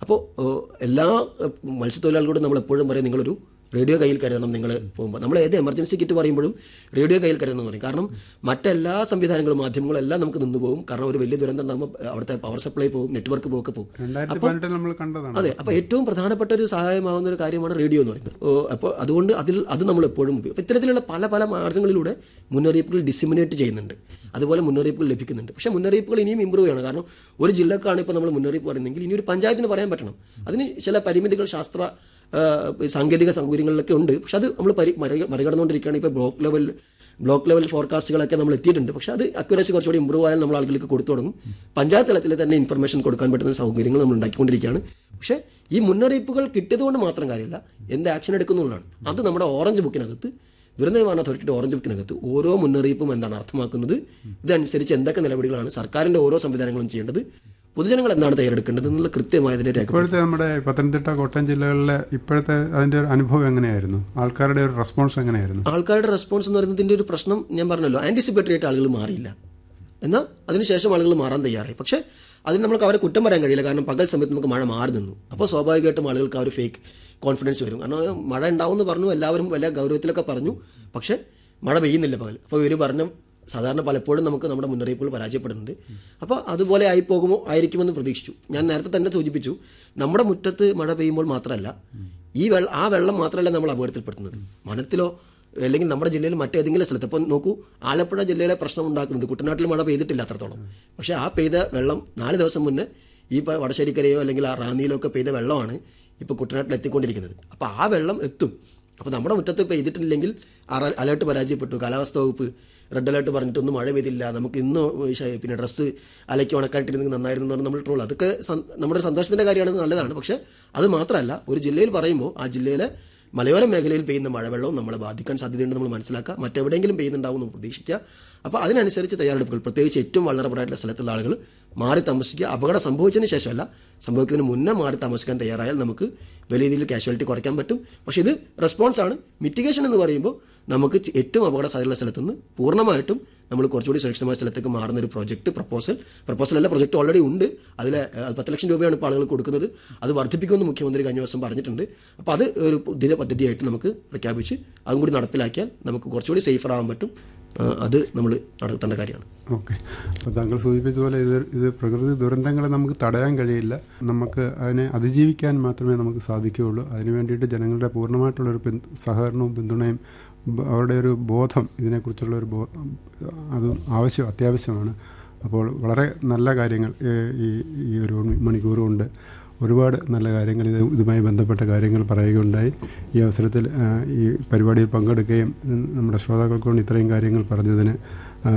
അപ്പോൾ എല്ലാ ഏഹ്, മത്സ്യത്തൊഴിലാളികളോടും നമ്മൾ എപ്പോഴും പറയും നിങ്ങളൊരു റേഡിയോ കയ്യിൽ കരുതണം നിങ്ങൾ പോകുമ്പോൾ നമ്മൾ ഏത് എമർജൻസി കിറ്റ് പറയുമ്പോഴും റേഡിയോ കയ്യിൽ കരുതണം എന്ന് പറയും കാരണം മറ്റെല്ലാ സംവിധാനങ്ങളും മാധ്യമങ്ങളും എല്ലാം നമുക്ക് നിന്ന് പോകും കാരണം ഒരു വലിയ ദുരന്തം ഉണ്ടാകുമ്പോൾ അവിടുത്തെ പവർ സപ്ലൈ പോകും നെറ്റ്വർക്ക് പോക്ക് പോകും രണ്ടായിരത്തി പതിനെട്ടിൽ നമ്മൾ കണ്ടതാണ് അതെ അപ്പോൾ ഏറ്റവും പ്രധാനപ്പെട്ട ഒരു സഹായമാവുന്ന ഒരു കാര്യമാണ് റേഡിയോ എന്ന് പറയുന്നത് ഓ, അപ്പോൾ അതുകൊണ്ട് അതിൽ അത് നമ്മൾ എപ്പോഴും ഉപയോഗിക്കും അപ്പോൾ ഇത്തരത്തിലുള്ള പല പല മാർഗ്ഗങ്ങളിലൂടെ മുന്നറിയിപ്പുകൾ ഡിസിമിനേറ്റ് ചെയ്യുന്നുണ്ട് അതുപോലെ മുന്നറിയിപ്പുകൾ ലഭിക്കുന്നുണ്ട് പക്ഷേ മുന്നറിയിപ്പുകൾ ഇനിയും ഇമ്പ്രൂവ് ചെയ്യണം കാരണം ഒരു ജില്ലക്കാണ് ഇപ്പോൾ നമ്മൾ മുന്നറിയിപ്പ് പറയുന്നതെങ്കിൽ ഇനി ഒരു പഞ്ചായത്തിന് പറയാൻ പറ്റണം അതിന് ചില പരിമിതികൾ ശാസ്ത്ര ആ, സാങ്കേതിക സൗകര്യങ്ങളിലൊക്കെ ഉണ്ട് പക്ഷെ അത് നമ്മൾ പരി മറി- മറികടന്നുകൊണ്ടിരിക്കുകയാണ് ഇപ്പോൾ ബ്ലോക്ക് ലെവൽ ബ്ലോക്ക് ലെവൽ ഫോർകാസ്റ്റുകളൊക്കെ നമ്മൾ എത്തിയിട്ടുണ്ട് പക്ഷേ അത് അക്യുറസി കുറച്ചുകൂടി ഇമ്പ്രൂവ് ആയാൽ നമ്മൾ ആളുകൾക്ക് കൊടുത്തു തുടങ്ങും പഞ്ചായത്ത് തലത്തിൽ തന്നെ ഇൻഫർമേഷൻ കൊടുക്കാൻ പറ്റുന്ന സൗകര്യങ്ങൾ നമ്മൾ ഉണ്ടാക്കിക്കൊണ്ടിരിക്കുകയാണ് പക്ഷേ ഈ മുന്നറിയിപ്പുകൾ കിട്ടിയതുകൊണ്ട് മാത്രം കാര്യമില്ല എന്ത് ആക്ഷൻ എടുക്കുന്നുള്ളതാണ് അത് നമ്മുടെ ഓറഞ്ച് ബുക്കിനകത്ത് ദുരന്ത നിവാരണ അതോറിറ്റിയുടെ ഓറഞ്ച് ബുക്കിനകത്ത് ഓരോ മുന്നറിയിപ്പും എന്താണ് അർത്ഥമാക്കുന്നത് ഇതനുസരിച്ച് എന്തൊക്കെ നിലപടികളാണ് സർക്കാരിൻ്റെ ഓരോ സംവിധാനങ്ങളും ചെയ്യേണ്ടത് പൊതുജനങ്ങൾ എന്താണ് തയ്യാറെടുക്കേണ്ടത് എന്നുള്ള കൃത്യമായതിനെ രേഖ ഇപ്പോഴത്തെ നമ്മുടെ പത്തനംതിട്ട കോട്ടയം ജില്ലകളിലെ ഇപ്പോഴത്തെ അതിന്റെ ഒരു അനുഭവം എങ്ങനെയായിരുന്നു ആൾക്കാരുടെ ഒരു റെസ്പോൺസ് എങ്ങനെയായിരുന്നു ആൾക്കാരുടെ റെസ്പോൺസ് എന്ന് പറയുന്നതിൻ്റെ ഒരു പ്രശ്നം ഞാൻ പറഞ്ഞല്ലോ ആൻറ്റിസിപ്പേറ്ററി ആയിട്ട് ആളുകൾ മാറിയില്ല എന്നാൽ അതിനുശേഷം ആളുകൾ മാറാൻ തയ്യാറായി പക്ഷേ അതിന് നമുക്ക് അവരെ കുറ്റം പറയാൻ കഴിയില്ല കാരണം പകൽ സമയത്ത് നമുക്ക് മഴ മാറി നിന്നു അപ്പോൾ സ്വാഭാവികമായിട്ടും ആളുകൾക്ക് ആ ഒരു ഫേക്ക് കോൺഫിഡൻസ് വരും കാരണം മഴ ഉണ്ടാവും എന്ന് പറഞ്ഞു എല്ലാവരും വലിയ ഗൗരവത്തിലൊക്കെ പറഞ്ഞു പക്ഷേ മഴ പെയ്യുന്നില്ല പകൽ അപ്പോൾ ഇവർ പറഞ്ഞു സാധാരണ പലപ്പോഴും നമുക്ക് നമ്മുടെ മുന്നറിയിപ്പുകൾ പരാജയപ്പെടുന്നുണ്ട് അപ്പോൾ അതുപോലെ ആയി പോകുമോ ആയിരിക്കുമെന്ന് പ്രതീക്ഷിച്ചു ഞാൻ നേരത്തെ തന്നെ സൂചിപ്പിച്ചു നമ്മുടെ മുറ്റത്ത് മഴ പെയ്യുമ്പോൾ മാത്രമല്ല ഈ വെള്ളം ആ വെള്ളം മാത്രമല്ല നമ്മൾ അപകടത്തിൽപ്പെടുത്തുന്നത് വനത്തിലോ അല്ലെങ്കിൽ നമ്മുടെ ജില്ലയിൽ മറ്റേതെങ്കിലും സ്ഥലത്ത് ഇപ്പോൾ നോക്കൂ ആലപ്പുഴ ജില്ലയിലെ പ്രശ്നം ഉണ്ടാക്കുന്നത് കുട്ടനാട്ടിൽ മഴ പെയ്തിട്ടില്ല അത്രത്തോളം പക്ഷേ ആ പെയ്ത വെള്ളം നാല് ദിവസം മുന്നേ ഈ പ- വടശ്ശേരിക്കരയോ അല്ലെങ്കിൽ ആ റാന്നിയിലോ ഒക്കെ പെയ്ത വെള്ളമാണ് ഇപ്പോൾ കുട്ടനാട്ടിൽ എത്തിക്കൊണ്ടിരിക്കുന്നത് അപ്പോൾ ആ വെള്ളം എത്തും അപ്പോൾ നമ്മുടെ മുറ്റത്ത് പെയ്തിട്ടില്ലെങ്കിൽ അറ- അലേർട്ട് പരാജയപ്പെട്ടു കാലാവസ്ഥ വകുപ്പ് റെഡ് അലേർട്ട് പറഞ്ഞിട്ടൊന്നും മഴ പെയ്തില്ല നമുക്ക് ഇന്ന് ശ- പിന്നെ ഡ്രസ്സ് അലക്കി ഉണക്കായിട്ടിരുന്നെങ്കിൽ നന്നായിരുന്നു എന്ന് പറഞ്ഞ് നമ്മൾ ട്രോൾ അതൊക്കെ സന്- നമ്മുടെ ഒരു സന്തോഷത്തിൻ്റെ കാര്യമാണ് നല്ലതാണ് പക്ഷേ അത് മാത്രമല്ല ഒരു ജില്ലയിൽ പറയുമ്പോൾ ആ ജില്ലയിലെ മലയോര മേഖലയിൽ പെയ്യുന്ന മഴവെള്ളവും നമ്മളെ ബാധിക്കാൻ സാധ്യതയുണ്ട് നമ്മൾ മനസ്സിലാക്കുക മറ്റെവിടെയെങ്കിലും പെയ്യുന്നുണ്ടാവും എന്ന് പ്രതീക്ഷിക്കുക അപ്പോൾ അതിനനുസരിച്ച് തയ്യാറെടുപ്പുകൾ പ്രത്യേകിച്ച് ഏറ്റവും വളരെപ്പെടായിട്ടുള്ള സ്ഥലത്തുള്ള ആളുകൾ മാറി താമസിക്കുക അപകടം സംഭവിച്ചതിന് ശേഷമല്ല സംഭവിക്കുന്നതിന് മുന്നേ മാറി താമസിക്കാൻ തയ്യാറായാൽ നമുക്ക് വലിയ രീതിയിൽ കാഷ്വാലിറ്റി കുറയ്ക്കാൻ പറ്റും പക്ഷേ ഇത് റെസ്പോൺസ് ആണ് മിറ്റിഗേഷൻ എന്ന് പറയുമ്പോൾ നമുക്ക് ചെ- ഏറ്റവും അപകട സാധ്യതയുള്ള സ്ഥലത്തുനിന്ന് പൂർണ്ണമായിട്ടും നമ്മൾ കുറച്ചുകൂടി സുരക്ഷിതമായ സ്ഥലത്തേക്ക് മാറുന്ന ഒരു പ്രോജക്റ്റ് പ്രപ്പോസൽ പ്രപ്പോസൽ അല്ല പ്രൊജക്റ്റ് ഓൾറെഡി ഉണ്ട് അതിൽ പത്ത് ലക്ഷം രൂപയാണ് ഇപ്പോൾ ആളുകൾ കൊടുക്കുന്നത് അത് വർദ്ധിപ്പിക്കുമെന്ന് മുഖ്യമന്ത്രി കഴിഞ്ഞ ദിവസം പറഞ്ഞിട്ടുണ്ട് അപ്പോൾ അത് ഒരു പുതിയ പദ്ധതിയായിട്ട് നമുക്ക് പ്രഖ്യാപിച്ച് അതും കൂടി നടപ്പിലാക്കിയാൽ നമുക്ക് കുറച്ചുകൂടി സേഫർ ആവാൻ പറ്റും ആ, അത് നമ്മൾ നടത്തേണ്ട കാര്യമാണ് ഓക്കെ അപ്പോൾ താങ്കൾ സൂചിപ്പിച്ച പോലെ ഇത് ഇത് പ്രകൃതി ദുരന്തങ്ങളെ നമുക്ക് തടയാൻ കഴിയില്ല നമുക്ക് അതിനെ അതിജീവിക്കാൻ മാത്രമേ നമുക്ക് സാധിക്കുകയുള്ളൂ അതിനു വേണ്ടിയിട്ട് ജനങ്ങളുടെ പൂർണ്ണമായിട്ടുള്ളൊരു പിൻ സഹകരണവും പിന്തുണയും ബ- അവരുടെ ഒരു ബോധം ഇതിനെക്കുറിച്ചുള്ള ഒരു ബോ അത് ആവശ്യം അത്യാവശ്യമാണ് അപ്പോൾ വളരെ നല്ല കാര്യങ്ങൾ ഏഹ്, ഈ ഈ ഒരു മണിക്കൂർ കൊണ്ട് ഒരുപാട് നല്ല കാര്യങ്ങൾ ഇത് ഇതുമായി ബന്ധപ്പെട്ട കാര്യങ്ങൾ പറയുകയുണ്ടായി ഈ അവസരത്തിൽ ആ, ഈ പരിപാടിയിൽ പങ്കെടുക്കുകയും ഉം, നമ്മുടെ ശ്രോതാക്കൾക്ക് കൊണ്ട് ഇത്രയും കാര്യങ്ങൾ പറഞ്ഞതിന് ആ,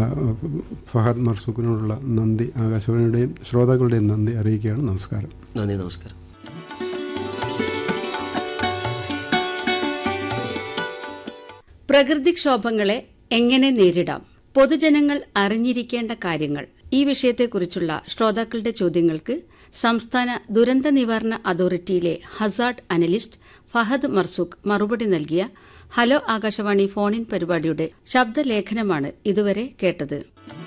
ഫഹദ് മർസൂഖിനോടുള്ള നന്ദി ആകാശവാണിയുടെയും ശ്രോതാക്കളുടെയും നന്ദി അറിയിക്കുകയാണ് നമസ്കാരം നന്ദി നമസ്കാരം പ്രകൃതിക്ഷോഭങ്ങളെ എങ്ങനെ നേരിടാം പൊതുജനങ്ങൾ അറിഞ്ഞിരിക്കേണ്ട കാര്യങ്ങൾ ഈ വിഷയത്തെക്കുറിച്ചുള്ള ശ്രോതാക്കളുടെ ചോദ്യങ്ങൾക്ക് സംസ്ഥാന ദുരന്ത നിവാരണ അതോറിറ്റിയിലെ ഹസാർഡ് അനലിസ്റ്റ് ഫഹദ് മർസൂഖ് മറുപടി നൽകിയ ഹലോ ആകാശവാണി ഫോണിൻ പരിപാടിയുടെ ശബ്ദലേഖനമാണ് ഇതുവരെ കേട്ടത്